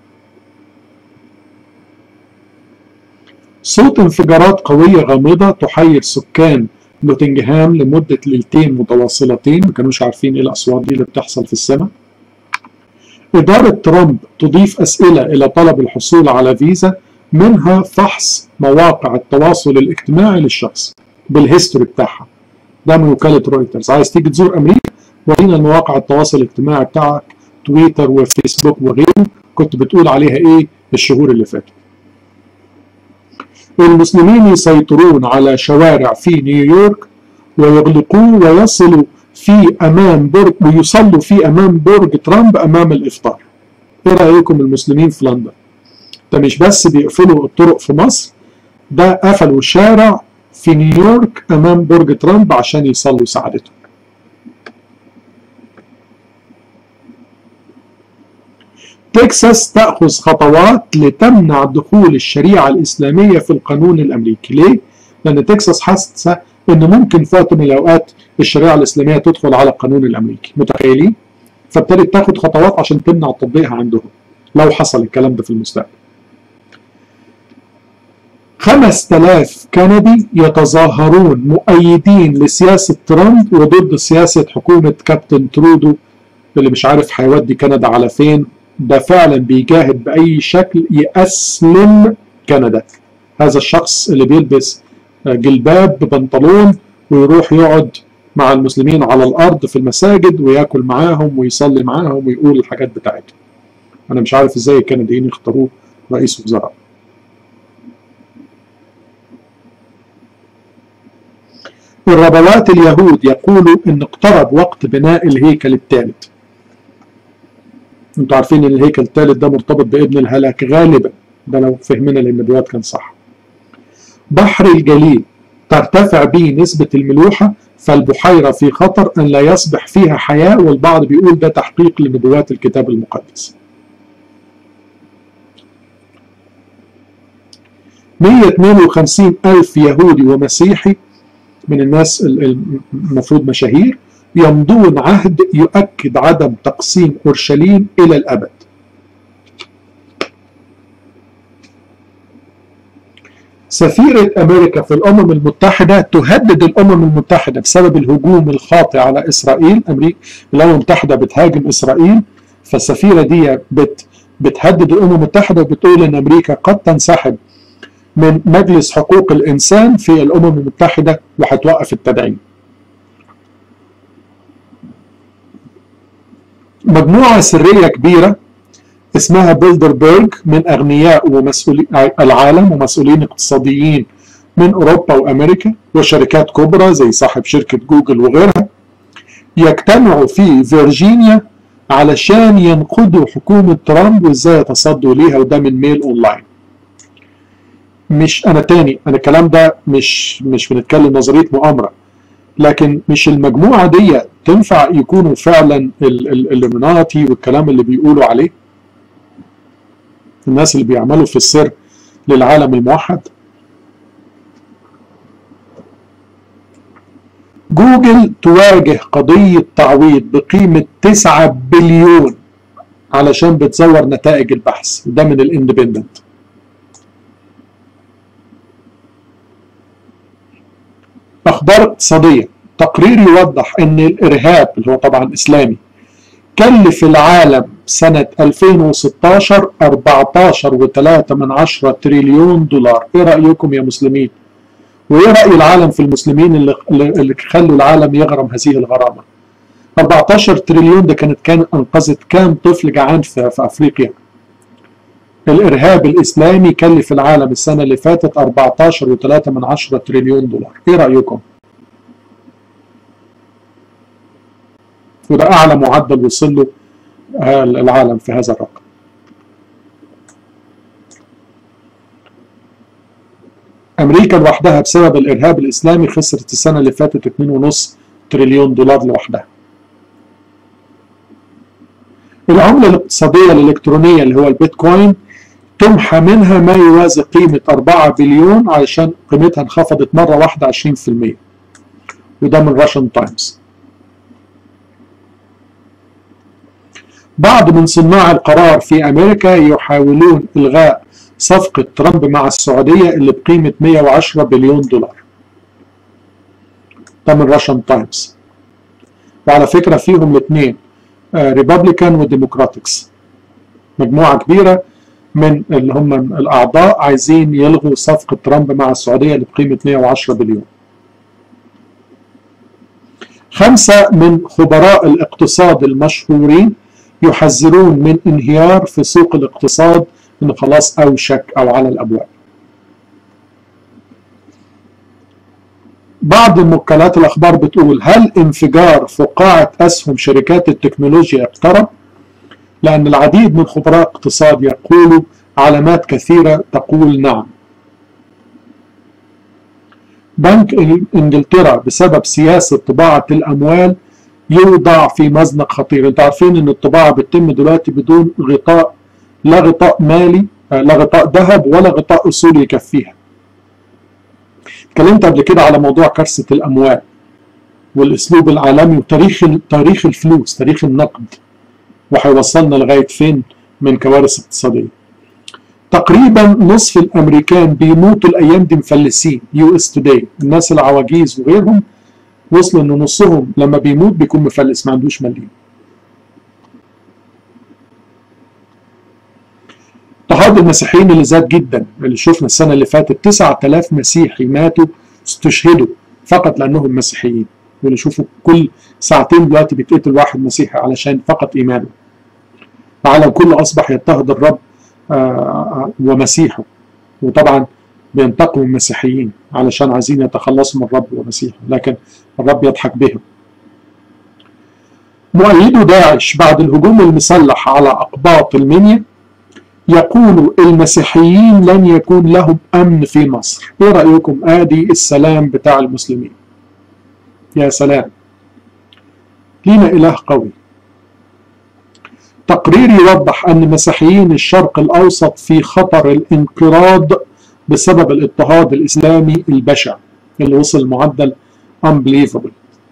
Speaker 1: صوت انفجارات قويه غامضه تحير سكان نوتنجهام لمده ليلتين متواصلتين ما كانوش عارفين ايه الاصوات دي اللي بتحصل في السماء إدارة ترامب تضيف أسئلة إلى طلب الحصول على فيزا منها فحص مواقع التواصل الاجتماعي للشخص بالهيستوري بتاعها ده من وكالة رويترز عايز تيجي تزور أمريكا ورينا المواقع التواصل الاجتماعي بتاعك تويتر وفيسبوك وغيره كنت بتقول عليها إيه الشهور اللي فاتت المسلمين يسيطرون على شوارع في نيويورك ويغلقوه ويصلوا في امام برج ويصلوا في امام برج ترامب امام الافطار. ايه رايكم المسلمين في لندن؟ ده مش بس بيقفلوا الطرق في مصر ده قفلوا شارع في نيويورك امام برج ترامب عشان يصلوا سعادتهم. تكساس تأخذ خطوات لتمنع دخول الشريعة الإسلامية في القانون الأمريكي ليه؟ لأن تكساس حاسة إن ممكن في وقت من الأوقات الشريعة الإسلامية تدخل على القانون الأمريكي متخيلين؟ فابتدت تاخد خطوات عشان تمنع تطبيقها عندهم لو حصل الكلام ده في المستقبل 5000 كندي يتظاهرون مؤيدين لسياسة ترامب وضد سياسة حكومة كابتن ترودو اللي مش عارف هيودي كندا على فين ده فعلا بيجاهد بأي شكل يأسلم كندا هذا الشخص اللي بيلبس جلباب ببنطلون ويروح يقعد مع المسلمين على الأرض في المساجد وياكل معاهم ويصلي معاهم ويقول الحاجات بتاعتهم أنا مش عارف إزاي الكنديين اختاروه رئيس وزراء الربوات اليهود يقولوا ان اقترب وقت بناء الهيكل الثالث انتوا عارفين ان الهيكل الثالث ده مرتبط بابن الهلاك غالبا ده لو فهمنا للنبوات كان صح بحر الجليل ترتفع به نسبة الملوحة فالبحيرة في خطر أن لا يصبح فيها حياة والبعض بيقول ده تحقيق لنبوات الكتاب المقدس 152 ألف يهودي ومسيحي من الناس المفروض مشاهير يمضون عهد يؤكد عدم تقسيم أورشليم إلى الأبد سفيرة أمريكا في الأمم المتحدة تهدد الأمم المتحدة بسبب الهجوم الخاطئ على إسرائيل أمريكا الأمم المتحدة بتهاجم إسرائيل فالسفيرة دي بت بتهدد الأمم المتحدة وبتقول إن أمريكا قد تنسحب من مجلس حقوق الإنسان في الأمم المتحدة وهتوقف التدعيم مجموعة سرية كبيرة اسمها بيلدربرج من أغنياء ومسؤولي العالم ومسؤولين اقتصاديين من أوروبا وأمريكا وشركات كبرى زي صاحب شركة جوجل وغيرها يجتمعوا في فيرجينيا علشان ينقضوا حكومة ترامب وازاي يتصدوا ليها وده من ميل اونلاين مش انا تاني انا الكلام ده مش مش بنتكلم نظريه مؤامره لكن مش المجموعه دي تنفع يكونوا فعلا الالومناتي والكلام اللي بيقولوا عليه الناس اللي بيعملوا في السر للعالم الموحد جوجل تواجه قضية تعويض بقيمة 9 بليون علشان بتزور نتائج البحث ده من الاندبندنت أخبار اقتصادية تقرير يوضح أن الإرهاب اللي هو طبعا إسلامي كلف العالم سنة 2016 14.3 من عشرة تريليون دولار إيه رأيكم يا مسلمين وإيه رأي العالم في المسلمين اللي, اللي خلوا العالم يغرم هذه الغرامة 14 تريليون ده كانت كان أنقذت كام طفل جعان في, في أفريقيا الإرهاب الإسلامي كلف العالم السنة اللي فاتت 14.3 من عشرة تريليون دولار إيه رأيكم؟ وده أعلى معدل وصل له العالم في هذا الرقم أمريكا لوحدها بسبب الإرهاب الإسلامي خسرت السنة اللي فاتت 2.5 تريليون دولار لوحدها العملة الاقتصادية الإلكترونية اللي هو البيتكوين تمحى منها ما يوازي قيمة 4 بليون علشان قيمتها انخفضت مرة واحدة 20% وده من راشن تايمز بعض من صناع القرار في أمريكا يحاولون إلغاء صفقة ترامب مع السعودية اللي بقيمة 110 بليون دولار ده من راشن تايمز وعلى فكرة فيهم الاثنين ريبابليكان وديموكراتكس مجموعة كبيرة من اللي هم الأعضاء عايزين يلغوا صفقة ترامب مع السعودية اللي بقيمة 110 بليون خمسة من خبراء الاقتصاد المشهورين يحذرون من انهيار في سوق الاقتصاد انه خلاص اوشك او على الابواب. بعض موكلات الاخبار بتقول هل انفجار فقاعه اسهم شركات التكنولوجيا اقترب؟ لان العديد من خبراء الاقتصاد يقولوا علامات كثيره تقول نعم. بنك انجلترا بسبب سياسه طباعه الاموال يوضع في مزنق خطير انتوا عارفين ان الطباعه بتتم دلوقتي بدون غطاء لا غطاء مالي لا غطاء ذهب ولا غطاء اصولي يكفيها اتكلمت قبل كده على موضوع كارثه الاموال والاسلوب العالمي وتاريخ تاريخ الفلوس تاريخ النقد وهيوصلنا لغايه فين من كوارث اقتصاديه تقريبا نصف الامريكان بيموتوا الايام دي مفلسين يو اس توداي الناس العواجيز وغيرهم وصلوا ان نصهم لما بيموت بيكون مفلس ما عندوش مليم اضطهاد المسيحيين اللي زاد جدا اللي شفنا السنة اللي فاتت 9000 مسيحي ماتوا استشهدوا فقط لأنهم مسيحيين واللي شوفوا كل ساعتين دلوقتي بيتقتل واحد مسيحي علشان فقط إيمانه العالم كله أصبح يضطهد الرب ومسيحه وطبعا بينتقموا المسيحيين علشان عايزين يتخلصوا من الرب ومسيحه لكن الرب يضحك بهم مؤيدو داعش بعد الهجوم المسلح على أقباط المنيا يقول المسيحيين لن يكون لهم أمن في مصر إيه رأيكم آدي السلام بتاع المسلمين يا سلام لينا إله قوي تقرير يوضح أن مسيحيين الشرق الأوسط في خطر الانقراض بسبب الاضطهاد الإسلامي البشع اللي وصل معدل unbelievable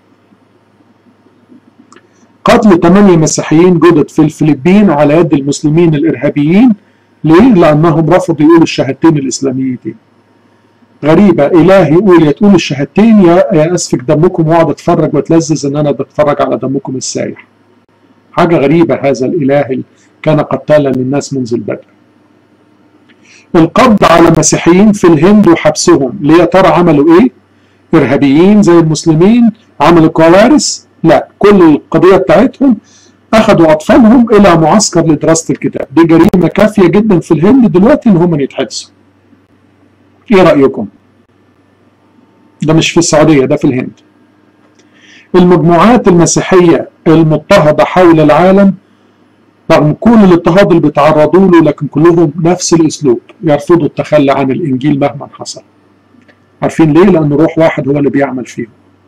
Speaker 1: قتل ثمانية مسيحيين جدد في الفلبين على يد المسلمين الإرهابيين ليه؟ لأنهم رفضوا يقولوا الشهادتين الإسلاميتين غريبة إله يقول يا تقول الشهادتين يا يا أسفك دمكم وأقعد أتفرج وأتلذذ إن أنا بتفرج على دمكم السايح حاجة غريبة هذا الإله كان قتالا للناس منذ البدء القبض على مسيحيين في الهند وحبسهم ليه يا ترى عملوا ايه ارهابيين زي المسلمين عملوا كوارث لا كل القضيه بتاعتهم اخذوا اطفالهم الى معسكر لدراسه الكتاب دي جريمه كافيه جدا في الهند دلوقتي ان هم يتحبسوا ايه رايكم ده مش في السعوديه ده في الهند المجموعات المسيحيه المضطهده حول العالم رغم كل الاضطهاد اللي بيتعرضوا له لكن كلهم نفس الاسلوب يرفضوا التخلي عن الانجيل مهما حصل عارفين ليه لان روح واحد هو اللي بيعمل فيهم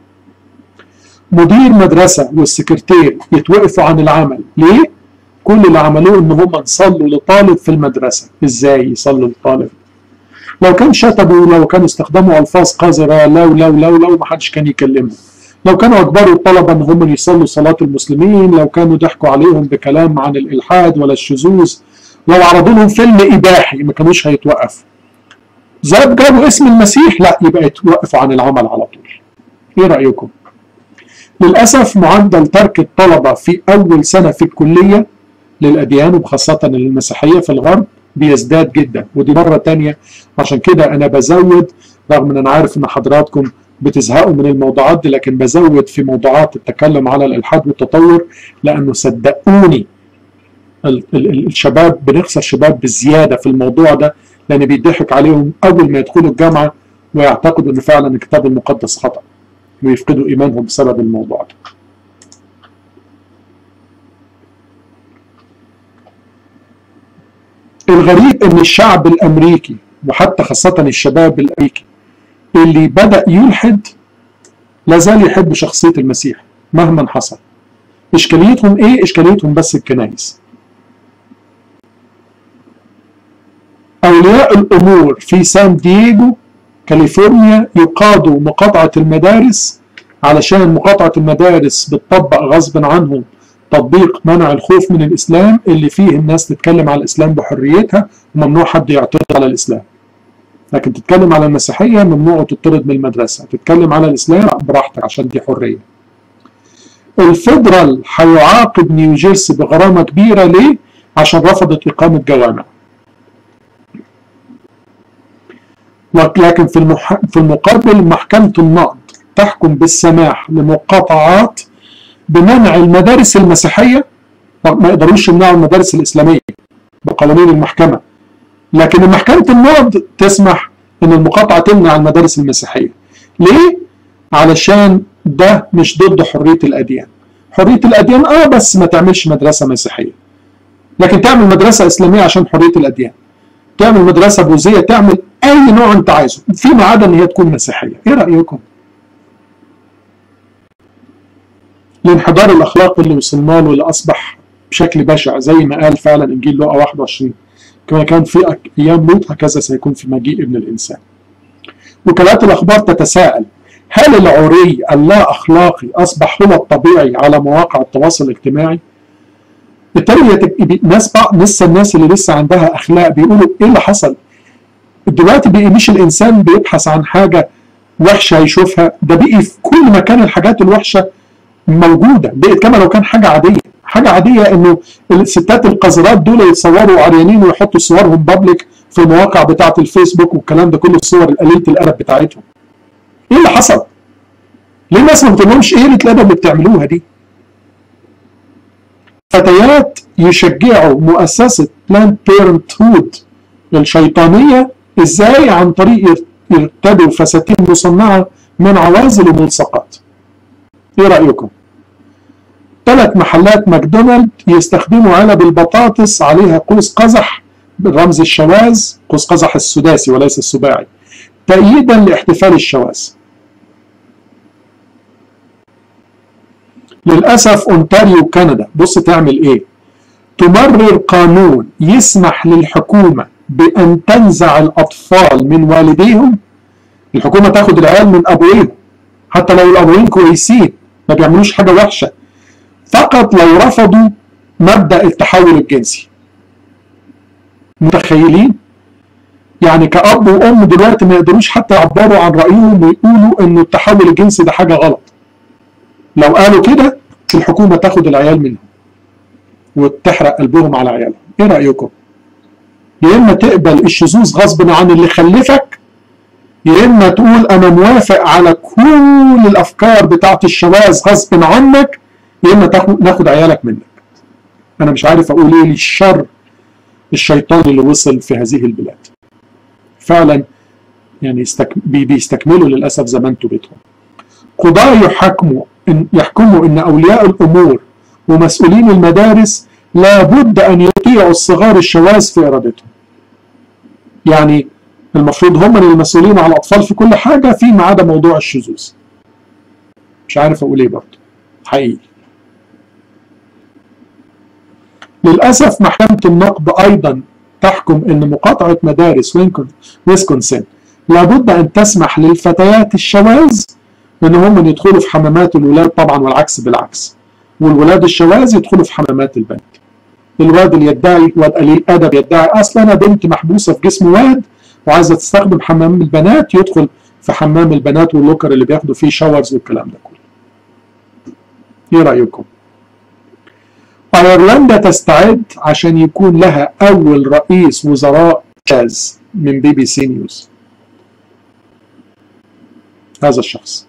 Speaker 1: مدير مدرسة والسكرتير يتوقفوا عن العمل ليه؟ كل اللي عملوه ان هم نصلوا لطالب في المدرسة ازاي يصلوا لطالب لو كان شتموا لو كانوا استخدموا الفاظ قذرة لو لو لو لو ما حدش كان يكلمهم لو كانوا اجبروا الطلبه ان هم يصلوا صلاه المسلمين لو كانوا ضحكوا عليهم بكلام عن الالحاد ولا الشذوذ لو عرضوا لهم فيلم اباحي ما كانوش هيتوقفوا زي جابوا اسم المسيح لا يبقى يتوقفوا عن العمل على طول ايه رايكم للاسف معدل ترك الطلبه في اول سنه في الكليه للاديان وخاصه المسيحيه في الغرب بيزداد جدا ودي مره تانية عشان كده انا بزود رغم ان انا عارف ان حضراتكم بتزهقوا من الموضوعات دي لكن بزود في موضوعات التكلم على الالحاد والتطور لانه صدقوني الشباب بنخسر شباب بزياده في الموضوع ده لان بيضحك عليهم اول ما يدخلوا الجامعه ويعتقدوا ان فعلا الكتاب المقدس خطا ويفقدوا ايمانهم بسبب الموضوع ده. الغريب ان الشعب الامريكي وحتى خاصه الشباب الامريكي اللي بدأ يلحد لا زال يحب شخصية المسيح مهما حصل إشكاليتهم إيه؟ إشكاليتهم بس الكنائس أولياء الأمور في سان دييغو كاليفورنيا يقادوا مقاطعة المدارس علشان مقاطعة المدارس بتطبق غصب عنهم تطبيق منع الخوف من الإسلام اللي فيه الناس تتكلم على الإسلام بحريتها وممنوع حد يعترض على الإسلام لكن تتكلم على المسيحية ممنوع تطرد من المدرسة تتكلم على الإسلام براحتك عشان دي حرية الفيدرال هيعاقب نيوجيرسي بغرامة كبيرة ليه؟ عشان رفضت إقامة جوامع لكن في, المح... في المقابل محكمة النقد تحكم بالسماح لمقاطعات بمنع المدارس المسيحية ما يقدروش يمنعوا المدارس الإسلامية بقوانين المحكمة لكن محكمة النقد تسمح ان المقاطعة تمنع المدارس المسيحية ليه؟ علشان ده مش ضد حرية الأديان حرية الأديان اه بس ما تعملش مدرسة مسيحية لكن تعمل مدرسة إسلامية عشان حرية الأديان تعمل مدرسة بوذية تعمل أي نوع أنت عايزه فيما عدا إن هي تكون مسيحية إيه رأيكم؟ الانحدار الأخلاقي اللي وصلنا له اللي أصبح بشكل بشع زي ما قال فعلا إنجيل لوقا 21 كما كان في أيام لوط هكذا سيكون في مجيء ابن الإنسان وكالات الأخبار تتساءل هل العري اللا أخلاقي أصبح هو الطبيعي على مواقع التواصل الاجتماعي؟ بالتالي ناس بعض لسه الناس اللي لسه عندها أخلاق بيقولوا إيه اللي حصل؟ دلوقتي بقي مش الإنسان بيبحث عن حاجة وحشة يشوفها ده بقي في كل مكان الحاجات الوحشة موجودة بقت كما لو كان حاجة عادية حاجة عادية إنه الستات القذرات دول يتصوروا عريانين ويحطوا صورهم بابليك في المواقع بتاعة الفيسبوك والكلام ده كله الصور قليلة الأدب بتاعتهم ايه اللي حصل؟ ليه الناس ما بتقولهمش ايه قله الادب اللي بتعملوها دي؟ فتيات يشجعوا مؤسسه بلان بيرنت هود الشيطانيه ازاي عن طريق يرتدوا فساتين مصنعه من عوازل وملصقات. ايه رايكم؟ ثلاث محلات ماكدونالد يستخدموا علب البطاطس عليها قوس قزح برمز الشواذ قوس قزح السداسي وليس السباعي تأييدا لاحتفال الشواذ للأسف أونتاريو كندا بص تعمل إيه تمرر قانون يسمح للحكومة بأن تنزع الأطفال من والديهم الحكومة تاخد العيال من أبويهم حتى لو الأبوين كويسين ما بيعملوش حاجة وحشة فقط لو رفضوا مبدأ التحول الجنسي متخيلين يعني كأب وأم دلوقتي ما يقدروش حتى يعبروا عن رأيهم ويقولوا إنه التحول الجنسي ده حاجة غلط. لو قالوا كده الحكومة تاخد العيال منهم وتحرق قلبهم على عيالهم. إيه رأيكم؟ يا إما تقبل الشذوذ غصب عن اللي خلفك يا إما تقول أنا موافق على كل الأفكار بتاعت الشواذ غصب عنك يا إما تاخد ناخد عيالك منك. أنا مش عارف أقول إيه للشر الشيطاني اللي وصل في هذه البلاد. فعلا يعني يستك... بيستكملوا للاسف زمانته بيتهم. قضاة يحكموا إن يحكموا ان اولياء الامور ومسؤولين المدارس لابد ان يطيعوا الصغار الشواذ في ارادتهم. يعني المفروض هم المسؤولين على الاطفال في كل حاجه فيما عدا موضوع الشذوذ. مش عارف اقول ايه برضه. حقيقي. للاسف محكمه النقد ايضا تحكم ان مقاطعه مدارس ويسكونسن لابد ان تسمح للفتيات الشواذ ان هم يدخلوا في حمامات الولاد طبعا والعكس بالعكس والولاد الشواذ يدخلوا في حمامات البنات الواد اللي يدعي واد قليل ادب يدعي اصلا انا بنت محبوسه في جسم واد وعايزه تستخدم حمام البنات يدخل في حمام البنات واللوكر اللي بياخدوا فيه شاورز والكلام ده كله ايه رايكم ايرلندا تستعد عشان يكون لها اول رئيس وزراء شاذ من بي بي سي نيوز هذا الشخص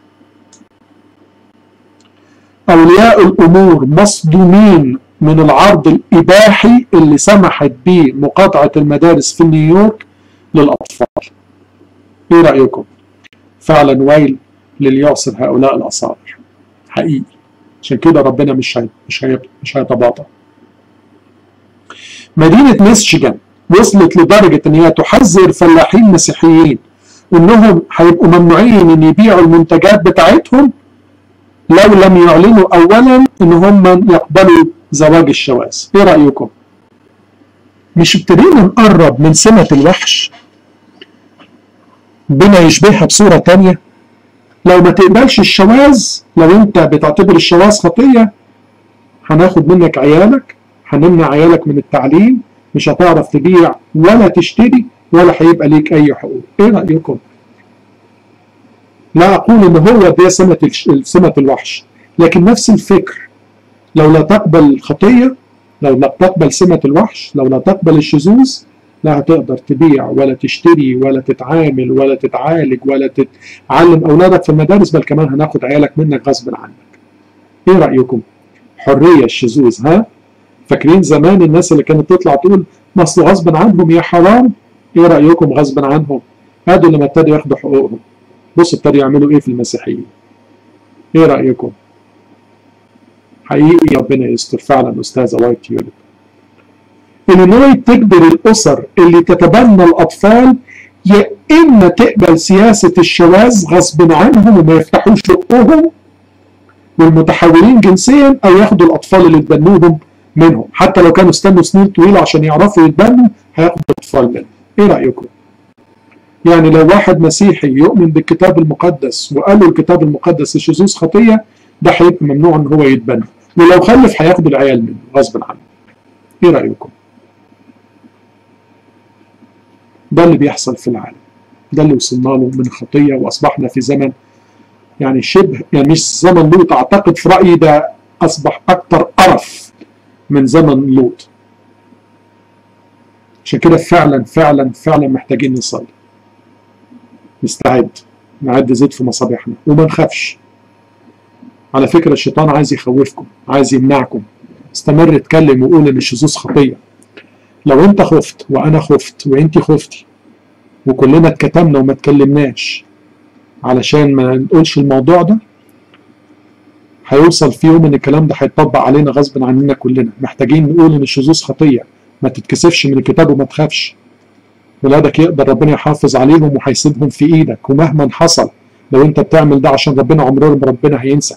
Speaker 1: اولياء الامور مصدومين من العرض الاباحي اللي سمحت به مقاطعه المدارس في نيويورك للاطفال ايه رايكم فعلا ويل لليعصر هؤلاء الاصابر حقيقي عشان كده ربنا مش هي مش هي مش هيتباطأ. مدينة ميشيغان وصلت لدرجة إن هي تحذر فلاحين مسيحيين إنهم هيبقوا ممنوعين إن يبيعوا المنتجات بتاعتهم لو لم يعلنوا أولا إن هم يقبلوا زواج الشواذ. إيه رأيكم؟ مش ابتدينا نقرب من سمة الوحش بما يشبهها بصورة تانية لو ما تقبلش الشواذ لو انت بتعتبر الشواذ خطية هناخد منك عيالك هنمنع عيالك من التعليم مش هتعرف تبيع ولا تشتري ولا هيبقى ليك اي حقوق ايه رأيكم لا اقول ان هو ده سمة سمة الوحش لكن نفس الفكر لو لا تقبل الخطية لو لا تقبل سمة الوحش لو لا تقبل الشذوذ لا هتقدر تبيع ولا تشتري ولا تتعامل ولا تتعالج ولا تتعلم اولادك في المدارس بل كمان هناخد عيالك منك غصب عنك. ايه رايكم؟ حريه الشذوذ ها؟ فاكرين زمان الناس اللي كانت تطلع تقول ما اصل غصب عنهم يا حرام؟ ايه رايكم غصب عنهم؟ هادوا لما ابتدوا ياخدوا حقوقهم. بصوا ابتدوا يعملوا ايه في المسيحيه. ايه رايكم؟ حقيقي ربنا يستر فعلا استاذه وايت يولد. إلينوي تجبر الأسر اللي تتبنى الأطفال يا إما تقبل سياسة الشواذ غصب عنهم وما يفتحوش حقوقهم والمتحولين جنسيا أو ياخدوا الأطفال اللي تبنوهم منهم حتى لو كانوا استنوا سنين طويلة عشان يعرفوا يتبنوا هياخدوا الأطفال منهم إيه رأيكم؟ يعني لو واحد مسيحي يؤمن بالكتاب المقدس وقال له الكتاب المقدس الشذوذ خطية ده هيبقى ممنوع إن هو يتبنى ولو خلف هياخدوا العيال منه غصب عنه إيه رأيكم؟ ده اللي بيحصل في العالم ده اللي وصلنا له من خطية وأصبحنا في زمن يعني شبه يعني مش زمن لوط أعتقد في رأيي ده أصبح أكتر قرف من زمن لوط عشان كده فعلا فعلا فعلا محتاجين نصلي نستعد نعد زيت في مصابيحنا وما نخافش على فكرة الشيطان عايز يخوفكم عايز يمنعكم استمر اتكلم وقول ان الشذوذ خطيه لو انت خفت وانا خفت وانت خفتي وكلنا اتكتمنا وما اتكلمناش علشان ما نقولش الموضوع ده هيوصل في يوم ان الكلام ده هيتطبق علينا غصب عننا كلنا محتاجين نقول ان الشذوذ خطيه ما تتكسفش من الكتاب وما تخافش ولادك يقدر ربنا يحافظ عليهم وهيسيبهم في ايدك ومهما حصل لو انت بتعمل ده عشان ربنا عمره ربنا هينسى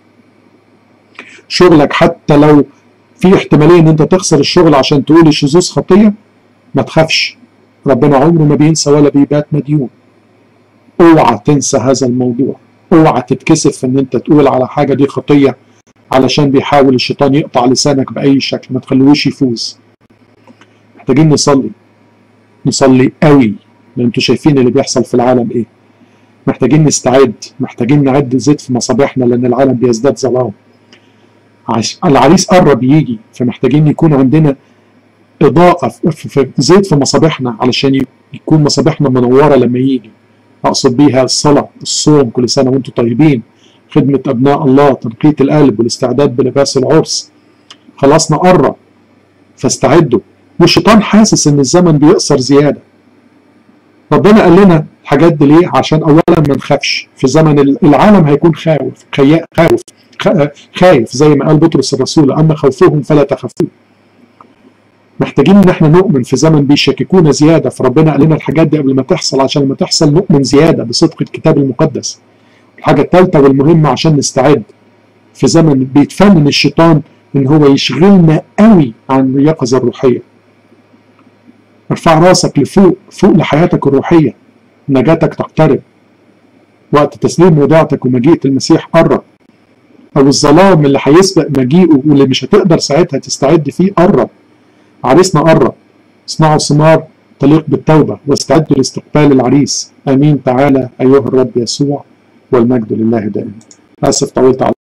Speaker 1: شغلك حتى لو في احتماليه ان انت تخسر الشغل عشان تقول الشذوذ خطيه ما تخافش ربنا عمره ما بينسى ولا بيبات مديون اوعى تنسى هذا الموضوع اوعى تتكسف ان انت تقول على حاجه دي خطيه علشان بيحاول الشيطان يقطع لسانك باي شكل ما تخلوش يفوز محتاجين نصلي نصلي قوي لان انتوا شايفين اللي بيحصل في العالم ايه محتاجين نستعد محتاجين نعد زيت في مصابيحنا لان العالم بيزداد ظلام العريس قرب يجي فمحتاجين يكون عندنا إضاءة في زيت في مصابيحنا علشان يكون مصابيحنا منورة لما يجي أقصد بيها الصلاة الصوم كل سنة وأنتم طيبين خدمة أبناء الله تنقية القلب والاستعداد بلباس العرس خلاص نقرب فاستعدوا والشيطان حاسس إن الزمن بيقصر زيادة ربنا قال لنا الحاجات دي ليه؟ عشان أولا ما نخافش في زمن العالم هيكون خاوف خاوف خايف زي ما قال بطرس الرسول اما خوفهم فلا تخافوا محتاجين ان احنا نؤمن في زمن بيشككونا زياده فربنا قال لنا الحاجات دي قبل ما تحصل عشان لما تحصل نؤمن زياده بصدق الكتاب المقدس الحاجه الثالثه والمهمه عشان نستعد في زمن بيتفنن الشيطان ان هو يشغلنا قوي عن اليقظه الروحيه ارفع راسك لفوق فوق لحياتك الروحيه نجاتك تقترب وقت تسليم وداعتك ومجيئة المسيح قرب او الظلام اللي هيسبق مجيئه واللي مش هتقدر ساعتها تستعد فيه قرب عريسنا قرب اصنعوا ثمار تليق بالتوبة واستعدوا لاستقبال العريس امين تعالى ايها الرب يسوع والمجد لله دائما اسف طولت على